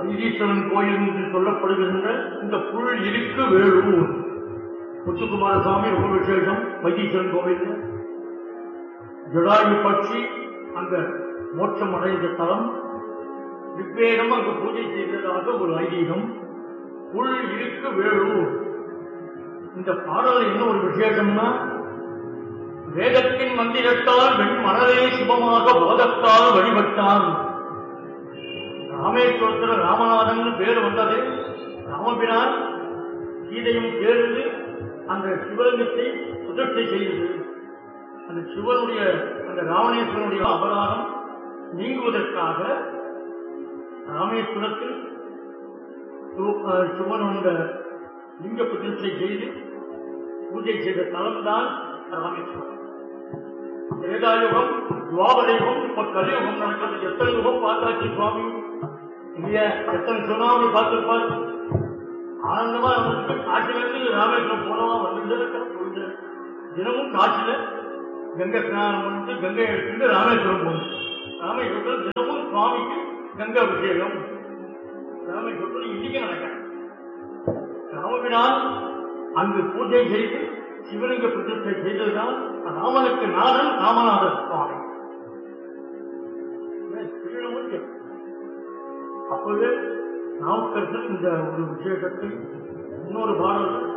வைத்தீஸ்வரன் கோயில் என்று சொல்லப்படுகின்ற இந்த புல் இருக்கு வேலூர் முத்துக்குமார சுவாமி ரொம்ப விசேஷம் வைத்தீஸ்வரன் கோவில் ஜடாயு பட்சி அங்க மோட்சம் அடைந்த தலம் ரிக்வேதம் அங்கு பூஜை செய்ததாக ஒரு ஐதீகம் புல் இருக்கு வேலூர் இந்த பாடல் என்ன ஒரு விசேஷம்னா வேதத்தின் மந்திரத்தால் வெண் மனதை சுபமாக போதத்தால் வழிபட்டான் ராமேஸ்வரத்துல ராமநாதன் பேர் வந்தது ராமபிரான் சீதையும் சேர்ந்து அந்த சிவலிங்கத்தை சுதர்ச்சை செய்தது அந்த சிவனுடைய அந்த ராவணேஸ்வரனுடைய அபராதம் நீங்குவதற்காக ராமேஸ்வரத்தில் சிவ- அஹ் சிவன் அந்த லிங்க பிரதிஷ்டை செய்து பூஜை செய்த தலம்தான் ராமேஸ்வரம் திரேதாயுகம் துவாபரயுகம் இப்ப கலியுகம் நடக்கிறது எத்தனை யுகம் பார்த்தாச்சு சுவாமி இல்லையா எத்தனை சுனாமி பார்த்திருப்பார் ஆனந்தமா இருந்துட்டு காட்டிலிருந்து ராமேஸ்வரம் போனவா வந்துட்டு போயிட்டு தினமும் காட்சியில கங்கை ஸ்நானம் பண்ணிட்டு கங்கை எடுத்துட்டு ராமேஸ்வரம் போகணும் ராமேஸ்வரத்தில் தினமும் சுவாமிக்கு கங்கை அபிஷேகம் ராமேஸ்வரத்தில் இன்னைக்கு நடக்கிறது ராமபிரான் அங்கு பூஜை செய்து சிவலிங்க பிரதிஷ்டை செய்ததுதான் ராமனுக்கு நாதன் ராமநாதர் சுவாமி ஏன் திருநமும் அப்பவே நாவுக்கரசர் இந்த ஒரு விசேஷத்தை இன்னொரு பாடல்